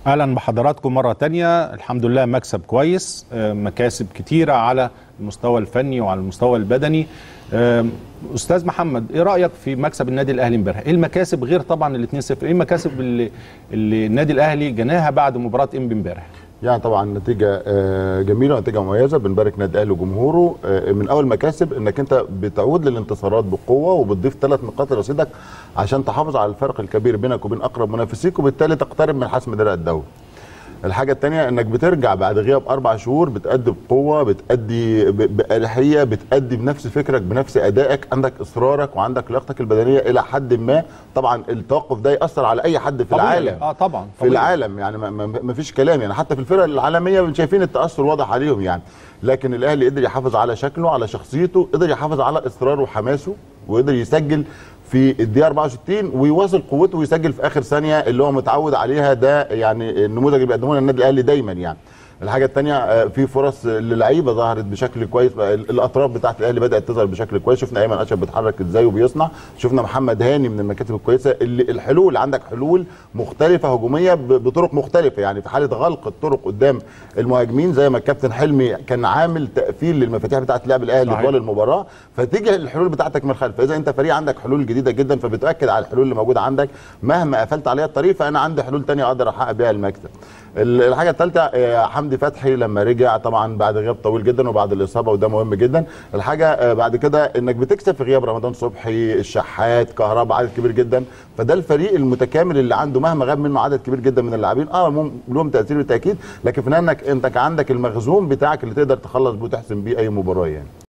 اهلا بحضراتكم مره تانية الحمد لله مكسب كويس آه، مكاسب كتيره على المستوى الفني وعلى المستوى البدني آه، استاذ محمد ايه رايك في مكسب النادي الاهلي امبارح ايه المكاسب غير طبعا ال 2-0 ايه المكاسب اللي اللي النادي الاهلي جناها بعد مباراه انبي امبارح يعني طبعا نتيجه آه، جميله ونتيجه مميزه بنبارك نادي الاهلي وجمهوره آه، من اول مكاسب انك انت بتعود للانتصارات بقوه وبتضيف ثلاث نقاط لرصيدك عشان تحافظ على الفرق الكبير بينك وبين اقرب منافسيك وبالتالي تقترب من حسم درع الدوري الحاجة التانية انك بترجع بعد غياب اربع شهور بتأدي بقوة بتأدي ب- بأريحية بتأدي بنفس فكرك بنفس ادائك عندك اصرارك وعندك لياقتك البدنية الى حد ما طبعا التوقف ده يأثر على اي حد في طبيعي. العالم اه طبعا في طبيعي. العالم يعني ما, ما, ما فيش كلام يعني حتى في الفرق العالميه شايفين التاثر واضح عليهم يعني لكن الاهلي قدر يحافظ على شكله على شخصيته قدر يحافظ على اصراره وحماسه وقدر يسجل في الدقيقه 64 ويواصل قوته ويسجل في اخر ثانيه اللي هو متعود عليها ده يعني النموذج اللي بيقدمه لنا النادي الاهلي دايما يعني الحاجه الثانيه في فرص للعيبه ظهرت بشكل كويس بقى ال- الاطراف بتاعت الاهلي بدات تظهر بشكل كويس شفنا ايمن اشرف بيتحرك ازاي وبيصنع شفنا محمد هاني من المكاتب الكويسه اللي الحلول عندك حلول مختلفه هجوميه ب- بطرق مختلفه يعني في حاله غلق الطرق قدام المهاجمين زي ما الكابتن حلمي كان عامل تقفيل للمفاتيح بتاعت لعب الاهلي صحيح. طوال المباراه فتيجي الحلول بتاعتك من الخلف فاذا انت فريق عندك حلول جديده جدا فبتاكد على الحلول اللي موجوده عندك مهما قفلت عليها الطريق فانا عندي حلول تانية اقدر احقق بيها المكسب ال- الحاجه الثالثه حمدي فتحي لما رجع طبعا بعد غياب طويل جدا وبعد الاصابه وده مهم جدا الحاجه آه، بعد كده انك بتكسب في غياب رمضان صبحي الشحات كهرباء عدد كبير جدا فده الفريق المتكامل اللي عنده مهما غاب منه عدد كبير جدا من اللاعبين اه مم- لهم تاثير بالتاكيد لكن في النهايه انك انت عندك المخزون بتاعك اللي تقدر تخلص بيه وتحسم بيه اي مباراه يعني